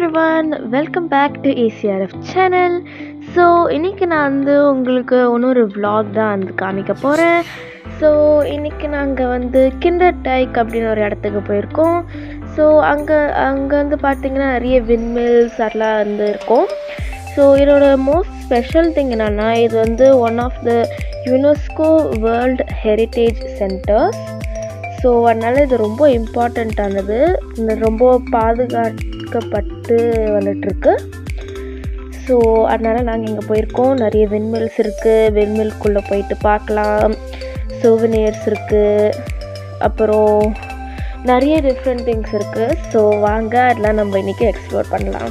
everyone welcome back to ACRF channel so இன்றைக்கி நான் வந்து உங்களுக்கு இன்னொரு vlog தான் வந்து காமிக்க போகிறேன் ஸோ இன்றைக்கி நாங்கள் வந்து கிண்டர் டைக் அப்படின்னு ஒரு இடத்துக்கு போயிருக்கோம் ஸோ அங்கே அங்கே வந்து பார்த்திங்கன்னா நிறைய விண்மில்ஸ் அதெல்லாம் வந்து இருக்கும் ஸோ இதோட மோஸ்ட் ஸ்பெஷல் திங் என்னென்னா இது வந்து one of the UNESCO world heritage centres so அதனால் இது ரொம்ப இம்பார்ட்டண்ட்டானது இந்த ரொம்ப பாதுகாக்கப்பட்டு வந்துட்டுருக்கு ஸோ அதனால் நாங்கள் இங்கே போயிருக்கோம் நிறைய விண்மில்ஸ் இருக்குது விண்மில்குள்ளே போயிட்டு பார்க்கலாம் சோவினியர்ஸ் இருக்குது அப்புறம் நிறைய டிஃப்ரெண்ட் திங்ஸ் இருக்குது ஸோ வாங்க அதெல்லாம் நம்ம இன்றைக்கி எக்ஸ்ப்ளோர் பண்ணலாம்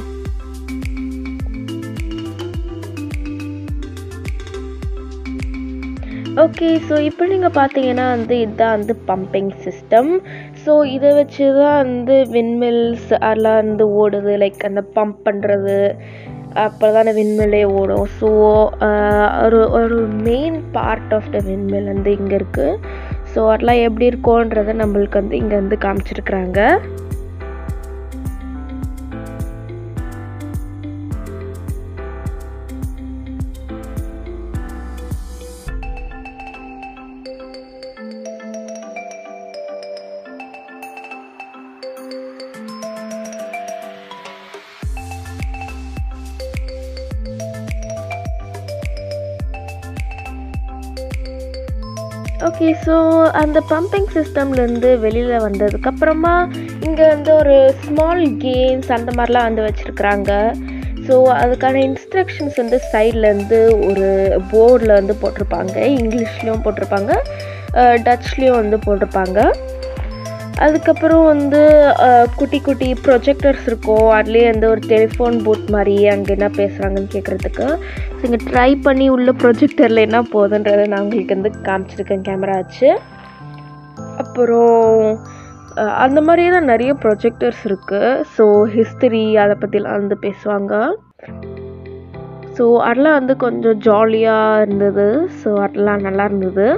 ஓகே ஸோ இப்போ நீங்கள் பார்த்தீங்கன்னா வந்து இதுதான் வந்து பம்பிங் சிஸ்டம் ஸோ இதை வச்சு தான் வந்து விண்மில்ஸ் அதெல்லாம் வந்து ஓடுது லைக் அந்த பம்ப் பண்ணுறது அப்போ தான் விண்மில்லே ஓடும் ஸோ ஒரு ஒரு main part of the windmill வந்து இங்கே இருக்குது ஸோ அதெல்லாம் எப்படி இருக்கோன்றதை நம்மளுக்கு வந்து இங்கே வந்து காமிச்சிருக்கிறாங்க ஓகே ஸோ அந்த பம்பிங் சிஸ்டம்லேருந்து வெளியில் வந்ததுக்கப்புறமா இங்கே வந்து ஒரு ஸ்மால் கேம்ஸ் அந்த மாதிரிலாம் வந்து வச்சுருக்குறாங்க ஸோ அதுக்கான இன்ஸ்ட்ரக்ஷன்ஸ் வந்து சைட்லேருந்து ஒரு போர்டில் வந்து போட்டிருப்பாங்க இங்கிலீஷ்லேயும் போட்டிருப்பாங்க டச்லேயும் வந்து போட்டிருப்பாங்க அதுக்கப்புறம் வந்து குட்டி குட்டி ப்ரொஜெக்டர்ஸ் இருக்கும் அதுலேயே வந்து ஒரு டெலிஃபோன் பூத் மாதிரி அங்கே என்ன பேசுகிறாங்கன்னு கேட்குறதுக்கு ஸோ இங்கே ட்ரை பண்ணி உள்ள ப்ரொஜெக்டரில் என்ன போகுதுன்றதை நான் உங்களுக்கு வந்து காமிச்சிருக்கேன் கேமரா வச்சு அப்புறம் அந்த மாதிரியே தான் நிறைய ப்ரொஜெக்டர்ஸ் இருக்குது ஸோ ஹிஸ்டரி அதை பற்றிலாம் வந்து பேசுவாங்க ஸோ அதெல்லாம் வந்து கொஞ்சம் ஜாலியாக இருந்தது ஸோ அதெல்லாம் நல்லா இருந்தது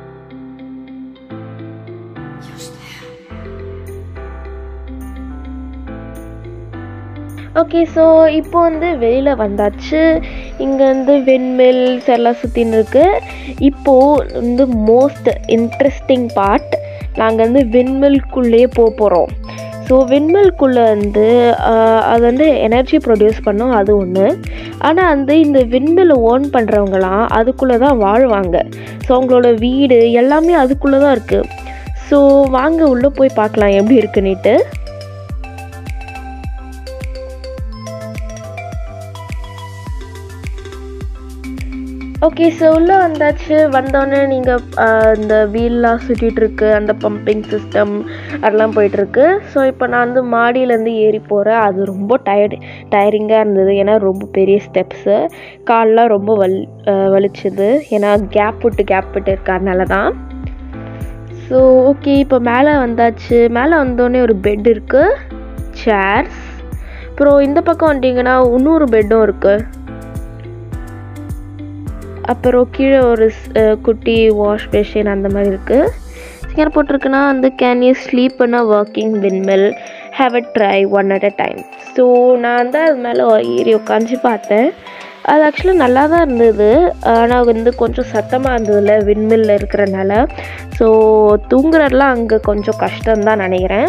ஓகே ஸோ இப்போ வந்து வெளியில் வந்தாச்சு இங்கே வந்து விண்மில்ஸ் எல்லாம் சுற்றின்னு இருக்கு இப்போது வந்து மோஸ்ட் இன்ட்ரெஸ்டிங் பார்ட் நாங்கள் வந்து விண்மில்குள்ளேயே போக போகிறோம் ஸோ விண்மில்குள்ளே வந்து அது வந்து எனர்ஜி ப்ரொடியூஸ் பண்ணும் அது ஒன்று ஆனால் வந்து இந்த விண்மில் ஓன் பண்ணுறவங்களாம் அதுக்குள்ளே தான் வாழ்வாங்க ஸோ அவங்களோட வீடு எல்லாமே அதுக்குள்ளே தான் இருக்குது ஸோ வாங்க உள்ளே போய் பார்க்கலாம் எப்படி இருக்குன்னுட்டு ஓகே ஸோ உள்ளே வந்தாச்சு வந்தோடனே நீங்கள் இந்த வீல்லாம் சுற்றிட்டுருக்கு அந்த பம்பிங் சிஸ்டம் அதெல்லாம் போயிட்டுருக்கு ஸோ இப்போ நான் வந்து மாடியிலேருந்து ஏறி போகிறேன் அது ரொம்ப டயர்டு டயரிங்காக இருந்தது ஏன்னா ரொம்ப பெரிய ஸ்டெப்ஸு கால்லாம் ரொம்ப வலி வலிச்சுது ஏன்னா கேப் விட்டு கேப் விட்டு இருக்கறனால தான் ஸோ ஓகே இப்போ மேலே வந்தாச்சு மேலே வந்தோடனே ஒரு பெட் இருக்குது சேர்ஸ் அப்புறம் இந்த பக்கம் வந்துட்டிங்கன்னா இன்னொரு பெட்டும் இருக்குது அப்புறம் கீழே ஒரு குட்டி வாஷ் பேஷன் அந்த மாதிரி இருக்குது சிங்கர் போட்டிருக்குன்னா வந்து கேன் யூ ஸ்லீப் பண்ண working windmill have a try one at a time so நான் வந்து அது மேலே ஏறி உட்காந்து பார்த்தேன் அது ஆக்சுவலாக நல்லா தான் இருந்தது ஆனால் வந்து கொஞ்சம் சத்தமாக இருந்ததில்ல விண்மில்ல இருக்கிறனால ஸோ தூங்குறதுலாம் அங்கே கொஞ்சம் கஷ்டம்தான் நினைக்கிறேன்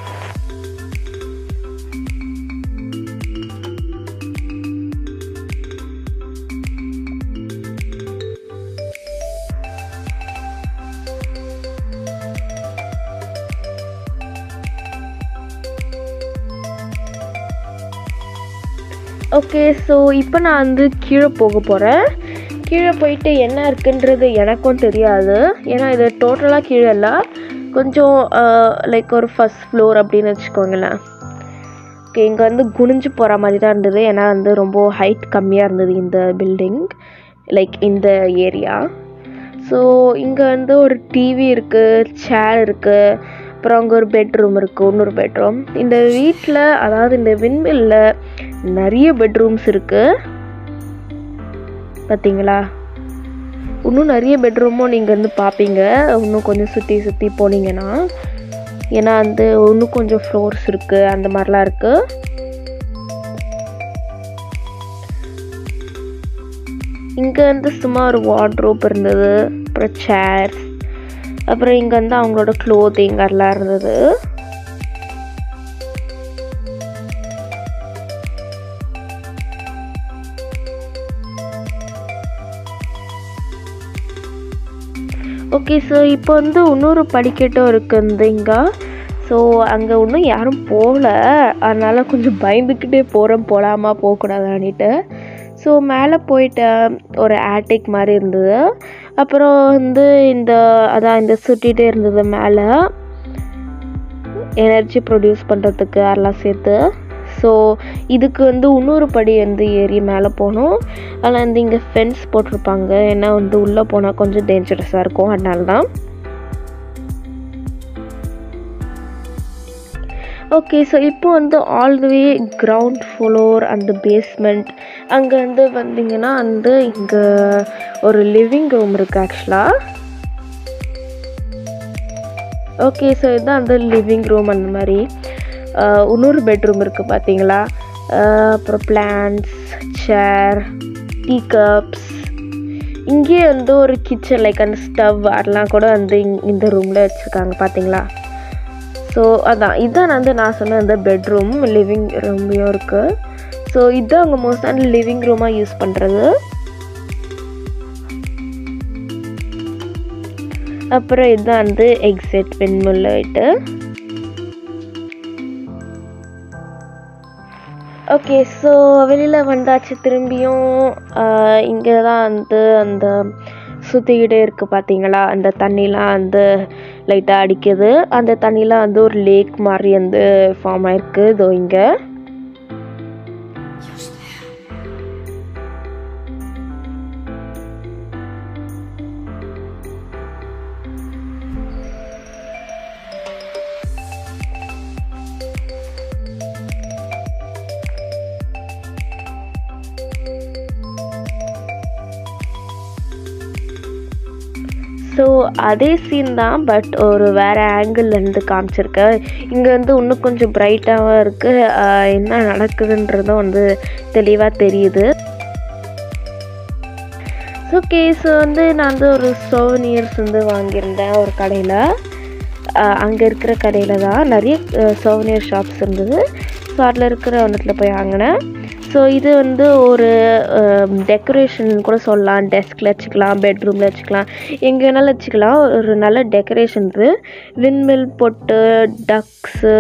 ஓகே ஸோ இப்போ நான் வந்து கீழே போக போகிறேன் கீழே போயிட்டு என்ன இருக்குன்றது எனக்கும் தெரியாது ஏன்னா இது டோட்டலாக கீழே இல்லை கொஞ்சம் லைக் ஒரு ஃபஸ்ட் ஃப்ளோர் அப்படின்னு வச்சுக்கோங்களேன் ஓகே இங்கே வந்து குனிஞ்சு போகிற மாதிரி தான் இருந்தது ஏன்னா வந்து ரொம்ப ஹைட் கம்மியாக இருந்தது இந்த பில்டிங் லைக் இந்த ஏரியா ஸோ இங்கே வந்து ஒரு டிவி இருக்குது சேர் இருக்குது அப்புறம் அங்கே ஒரு பெட்ரூம் இருக்குது இன்னொரு பெட்ரூம் இந்த வீட்டில் அதாவது இந்த விண்மில்ல நிறைய பெட்ரூம்ஸ் இருக்குது பார்த்தீங்களா இன்னும் நிறைய பெட்ரூமும் நீங்கள் வந்து பார்ப்பீங்க இன்னும் கொஞ்சம் சுற்றி சுற்றி போனீங்கன்னா ஏன்னா வந்து இன்னும் கொஞ்சம் ஃப்ளோர்ஸ் இருக்குது அந்த மாதிரிலாம் இருக்குது இங்கே வந்து சும்மா ஒரு வார்ட்ரோப் இருந்தது அப்புறம் சேர்ஸ் அப்புறம் இங்கே வந்து அவங்களோட க்ளோத்திங் அதெல்லாம் இருந்தது ஓகே ஸோ இப்போ வந்து இன்னொரு படிக்கட்டும் இருக்குது இந்த இங்கே ஸோ அங்கே இன்னும் யாரும் போகல அதனால் கொஞ்சம் பயந்துக்கிட்டே போகிறேன் போகலாமா போகக்கூடாதான்னுட்டு ஸோ மேலே போயிட்டு ஒரு ஆட்டிக் மாதிரி இருந்தது அப்புறம் வந்து இந்த அதான் இந்த சுற்றிட்டே இருந்தது மேலே எனர்ஜி ப்ரொடியூஸ் பண்ணுறதுக்கு அதெல்லாம் சேர்த்து ஸோ இதுக்கு வந்து இன்னொரு படி வந்து ஏறி மேலே போகணும் அதில் வந்து இங்கே ஃபென்ஸ் போட்டிருப்பாங்க ஏன்னா வந்து உள்ளே போனால் கொஞ்சம் டேஞ்சரஸாக இருக்கும் அதனால தான் ஓகே ஸோ இப்போ வந்து all the way ground floor அந்த பேஸ்மெண்ட் அங்கே வந்து வந்தீங்கன்னா வந்து இங்கே ஒரு லிவிங் ரூம் இருக்குது ஆக்சுவலாக ஓகே ஸோ இதுதான் அந்த லிவிங் ரூம் அந்த மாதிரி இன்னொரு பெட்ரூம் இருக்குது பார்த்தீங்களா அப்புறம் பிளான்ஸ் சேர் டீ கப்ஸ் இங்கேயே வந்து ஒரு கிச்சன் லைக் அந்த ஸ்டவ் அதெல்லாம் கூட வந்து இந்த ரூமில் வச்சுருக்காங்க பார்த்தீங்களா ஸோ அதான் இதுதான் வந்து நான் சொன்ன அந்த பெட்ரூம் லிவிங் ரூம்லேயும் இருக்குது ஸோ இதுதான் அவங்க மோஸ்டான லிவிங் ரூமாக யூஸ் பண்ணுறது அப்புறம் இதுதான் வந்து எக்ஸிட் வெண்முல்ல விட்டு ஓகே ஸோ வெளியில் வந்தாச்சு திரும்பியும் இங்கே தான் வந்து அந்த சுற்றிக்கிட்டே இருக்குது பார்த்தீங்களா அந்த தண்ணிலாம் வந்து லைட்டாக அடிக்குது அந்த தண்ணிலாம் வந்து ஒரு லேக் மாதிரி வந்து ஃபார்ம் ஆயிருக்கு இதோ இங்கே ஸோ அதே சீன் தான் பட் ஒரு வேறு ஆங்கிள்லேருந்து காமிச்சிருக்கேன் இங்கே வந்து இன்னும் கொஞ்சம் பிரைட்டாகவும் இருக்குது என்ன நடக்குதுன்றதும் வந்து தெளிவாக தெரியுது ஓகே ஸோ வந்து நான் வந்து ஒரு சோவனியர்ஸ் வந்து வாங்கியிருந்தேன் ஒரு கடையில் அங்கே இருக்கிற கடையில் தான் நிறைய சோவனியர் ஷாப்ஸ் இருந்தது ஸோ அதில் இருக்கிற ஒன்றத்தில் போய் வாங்கினேன் ஸோ இது வந்து ஒரு டெக்கரேஷன் கூட சொல்லலாம் டெஸ்கில் வச்சுக்கலாம் பெட்ரூமில் வச்சுக்கலாம் எங்கே வேணாலும் வச்சுக்கலாம் ஒரு நல்ல டெக்கரேஷன் இது விண்மில் பொட்டு டக்ஸு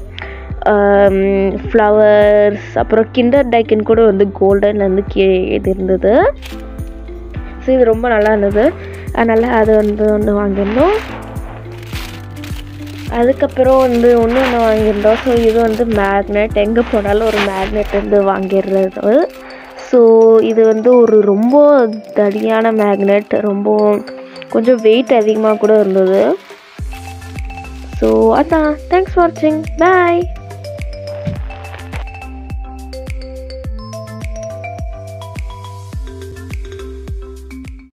ஃப்ளவர்ஸ் அப்புறம் கிண்டர் டைக்கன் கூட வந்து கோல்டன் வந்து கீ இது இருந்தது ஸோ இது ரொம்ப நல்லா இருந்தது அதனால் அது வந்து ஒன்று வாங்கியிருந்தோம் அதுக்கப்புறம் வந்து ஒன்று ஒன்று வாங்கியிருந்தோம் ஸோ இது வந்து மேக்னெட் எங்கே போனாலும் ஒரு மேக்னெட் வந்து வாங்கிடுறது ஸோ இது வந்து ஒரு ரொம்ப தடியான மேக்னெட் ரொம்ப கொஞ்சம் வெயிட் அதிகமாக கூட இருந்தது ஸோ அதான் தேங்க்ஸ் ஃபார் வாட்சிங் பாய்